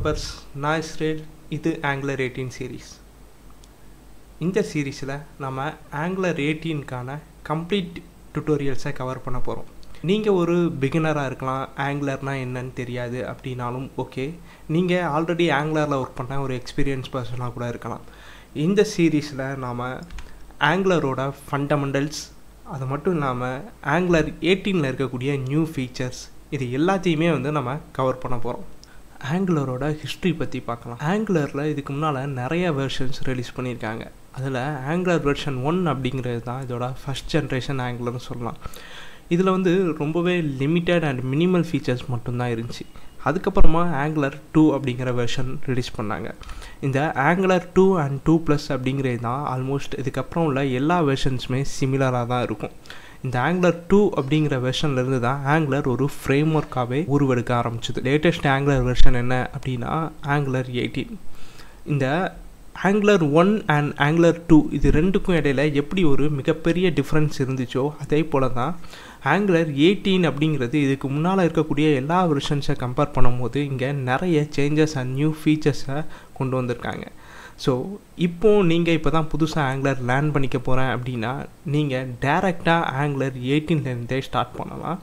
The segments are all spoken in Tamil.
டெவலப்பர்ஸ் நான் இஸ்ரேல் இது ஆங்குலர் எயிட்டீன் சீரீஸ் இந்த சீரீஸில் நம்ம ஆங்குலர் எயிட்டீனுக்கான கம்ப்ளீட் டுட்டோரியல்ஸை கவர் பண்ண போகிறோம் நீங்கள் ஒரு பிகினராக இருக்கலாம் ஆங்குலர்னால் என்னன்னு தெரியாது அப்படின்னாலும் ஓகே நீங்கள் ஆல்ரெடி ஆங்குலரில் ஒர்க் பண்ண ஒரு எக்ஸ்பீரியன்ஸ் பர்சனாக கூட இருக்கலாம் இந்த சீரீஸில் நாம் ஆங்குலரோட ஃபண்டமெண்டல்ஸ் அது மட்டும் இல்லாமல் ஆங்குலர் எயிட்டீனில் இருக்கக்கூடிய நியூ ஃபீச்சர்ஸ் இது எல்லாத்தையுமே வந்து நம்ம கவர் பண்ண போகிறோம் ஆங்குலரோட ஹிஸ்ட்ரி பற்றி பார்க்கலாம் ஆங்குலரில் இதுக்கு முன்னால் நிறைய வெர்ஷன்ஸ் ரிலீஸ் பண்ணியிருக்காங்க அதில் ஆங்குலர் வெர்ஷன் ஒன் அப்படிங்கிறது தான் இதோட ஃபஸ்ட் ஜென்ரேஷன் ஆங்குலர்னு சொல்லலாம் இதில் வந்து ரொம்பவே லிமிட்டட் அண்ட் மினிமல் ஃபீச்சர்ஸ் மட்டும்தான் இருந்துச்சு அதுக்கப்புறமா ஆங்குலர் டூ அப்படிங்கிற வெர்ஷன் ரிலீஸ் பண்ணாங்க இந்த Angular two and two plus அப்படிங்கிறது தான் ஆல்மோஸ்ட் இதுக்கப்புறம் உள்ள எல்லா வெர்ஷன்ஸுமே சிமிலராக தான் இருக்கும் இந்த ஆங்குலர் டூ அப்படிங்கிற வெர்ஷன்லேருந்து தான் ஆங்குலர் ஒரு ஃப்ரேம் ஒர்க்காகவே உருவெடுக்க ஆரம்பிச்சது லேட்டஸ்ட் ஆங்குலர் வெர்ஷன் என்ன அப்படின்னா ஆங்குலர் எயிட்டீன் இந்த Angular one and Angular two இது ரெண்டுக்கும் இடையில எப்படி ஒரு மிகப்பெரிய டிஃப்ரென்ஸ் இருந்துச்சோ அதே போல் தான் ஆங்குலர் எயிட்டீன் அப்படிங்கிறது இதுக்கு முன்னால் இருக்கக்கூடிய எல்லா வெர்ஷன்ஸை கம்பேர் பண்ணும்போது இங்கே நிறைய சேஞ்சஸ் அண்ட் நியூ ஃபீச்சர்ஸை கொண்டு வந்திருக்காங்க ஸோ இப்போது நீங்கள் இப்போ தான் புதுசாக ஆங்குலர் லேர்ன் பண்ணிக்க போகிறேன் அப்படின்னா நீங்கள் டேரெக்டாக ஆங்குலர் எயிட்டீன்லேருந்தே ஸ்டார்ட் பண்ணலாம்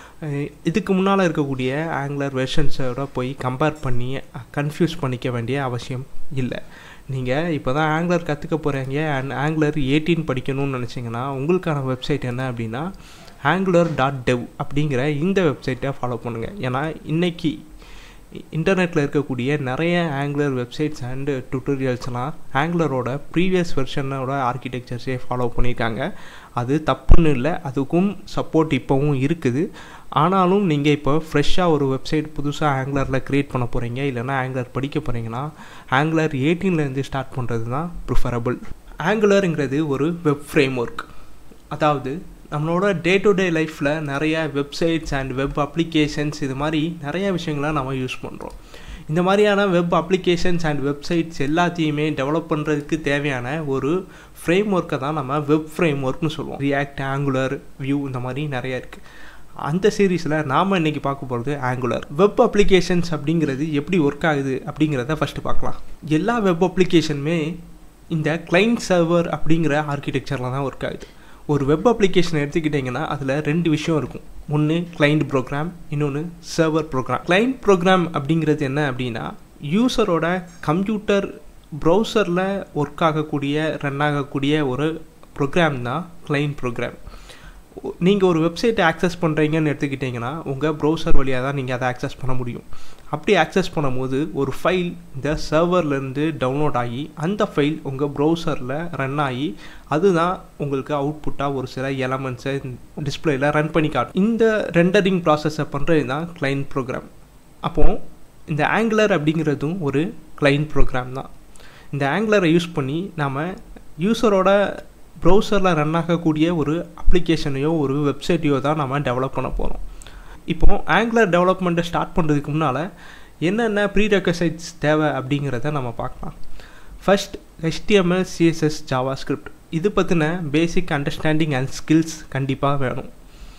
இதுக்கு முன்னால் இருக்கக்கூடிய ஆங்குலர் வெர்ஷன்ஸோட போய் கம்பேர் பண்ணி கன்ஃபியூஸ் பண்ணிக்க வேண்டிய அவசியம் இல்லை நீங்கள் இப்போ தான் ஆங்குலர் கற்றுக்க போகிறீங்க அண்ட் ஆங்குலர் எயிட்டீன் படிக்கணும்னு நினச்சிங்கன்னா உங்களுக்கான வெப்சைட் என்ன அப்படின்னா ஆங்குலர் டாட் டெவ் அப்படிங்கிற இந்த வெப்சைட்டை ஃபாலோ பண்ணுங்கள் ஏன்னா இன்றைக்கி இன்டர்நெட்டில் இருக்கக்கூடிய நிறைய ஆங்குலர் வெப்சைட்ஸ் அண்டு டுட்டோரியல்ஸ்லாம் ஆங்குலரோட ப்ரீவியஸ் வெர்ஷனோட ஆர்கிடெக்சர்ஸே ஃபாலோ பண்ணியிருக்காங்க அது தப்புன்னு இல்லை அதுக்கும் சப்போர்ட் இப்போவும் இருக்குது ஆனாலும் நீங்கள் இப்போ ஃப்ரெஷ்ஷாக ஒரு வெப்சைட் புதுசாக ஆங்குலரில் க்ரியேட் பண்ண போகிறீங்க இல்லைனா ஆங்குலர் படிக்க போகிறீங்கன்னா ஆங்குலர் எயிட்டீன்லேருந்து ஸ்டார்ட் பண்ணுறது தான் ப்ரிஃபரபிள் ஆங்குலருங்கிறது ஒரு வெப் ஃப்ரேம் ஒர்க் அதாவது நம்மளோட டே டு டே லைஃப்பில் நிறைய வெப்சைட்ஸ் அண்ட் வெப் அப்ளிகேஷன்ஸ் இது மாதிரி நிறைய விஷயங்களை நம்ம யூஸ் பண்ணுறோம் இந்த மாதிரியான வெப் அப்ளிகேஷன்ஸ் அண்ட் வெப்சைட்ஸ் எல்லாத்தையுமே டெவலப் பண்ணுறதுக்கு தேவையான ஒரு ஃப்ரேம் ஒர்க்கை தான் நம்ம வெப் ஃப்ரேம் ஒர்க்னு சொல்லுவோம் ரியாக்ட் ஆங்குலர் வியூ இந்த மாதிரி நிறைய இருக்குது அந்த சீரீஸில் நாம் இன்றைக்கி பார்க்க போகிறது ஆங்குலர் வெப் அப்ளிகேஷன்ஸ் அப்படிங்கிறது எப்படி ஒர்க் ஆகுது அப்படிங்கிறத ஃபஸ்ட்டு பார்க்கலாம் எல்லா வெப் அப்ளிகேஷனுமே இந்த கிளைண்ட் சர்வர் அப்படிங்கிற ஆர்கிடெக்சரில் தான் ஒர்க் ஆகுது ஒரு வெப் அப்ளிகேஷன் எடுத்துக்கிட்டிங்கன்னா அதில் ரெண்டு விஷயம் இருக்கும் ஒன்று கிளைண்ட் ப்ரோக்ராம் இன்னொன்று சர்வர் ப்ரோக்ராம் கிளைண்ட் ப்ரோக்ராம் அப்படிங்கிறது என்ன அப்படின்னா யூசரோட கம்ப்யூட்டர் ப்ரௌசரில் ஒர்க் ஆகக்கூடிய ரன் ஆகக்கூடிய ஒரு ப்ரோக்ராம் தான் கிளைண்ட் ப்ரோக்ராம் நீங்கள் ஒரு வெப்சைட்டை ஆக்சஸ் பண்ணுறீங்கன்னு எடுத்துக்கிட்டிங்கன்னா உங்கள் ப்ரௌசர் வழியாக தான் நீங்கள் அதை ஆக்சஸ் பண்ண முடியும் அப்படி ஆக்சஸ் பண்ணும்போது ஒரு ஃபைல் இந்த சர்வர்லேருந்து டவுன்லோட் ஆகி அந்த ஃபைல் உங்கள் ப்ரௌசரில் ரன் ஆகி அதுதான் உங்களுக்கு அவுட்புட்டாக ஒரு சில எலமெண்ட்ஸை டிஸ்பிளேயில் ரன் பண்ணி காட்டும் இந்த ரெண்டரிங் ப்ராசஸை பண்ணுறது தான் கிளைண்ட் ப்ரோக்ராம் அப்போது இந்த ஆங்குலர் அப்படிங்கிறதும் ஒரு கிளைண்ட் ப்ரோக்ராம் தான் இந்த ஆங்குலரை யூஸ் பண்ணி நாம் யூஸரோட ப்ரௌசரில் ரன் ஆகக்கூடிய ஒரு அப்ளிகேஷனையோ ஒரு வெப்சைட்டையோ தான் நம்ம டெவலப் பண்ண போகிறோம் இப்போது ஆங்குலர் டெவலப்மெண்ட்டை ஸ்டார்ட் பண்ணுறதுக்கு முன்னால் என்னென்ன ப்ரீ ரெக்கசைட்ஸ் தேவை அப்படிங்கிறத நம்ம பார்க்கலாம் first HTML CSS JavaScript இது பற்றின பேசிக் அண்டர்ஸ்டாண்டிங் அண்ட் ஸ்கில்ஸ் கண்டிப்பாக வேணும்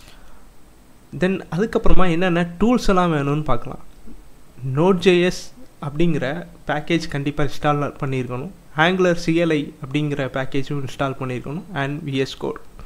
தென் அதுக்கப்புறமா என்னென்ன டூல்ஸ் எல்லாம் வேணும்னு பார்க்கலாம் நோட் ஜேஎஸ் அப்படிங்கிற பேக்கேஜ் கண்டிப்பாக இன்ஸ்டால் பண்ணியிருக்கணும் ஆங்குலர் சிஎல்ஐ அப்படிங்கிற பேக்கேஜும் இன்ஸ்டால் பண்ணியிருக்கணும் அண்ட் விஎஸ் கோட்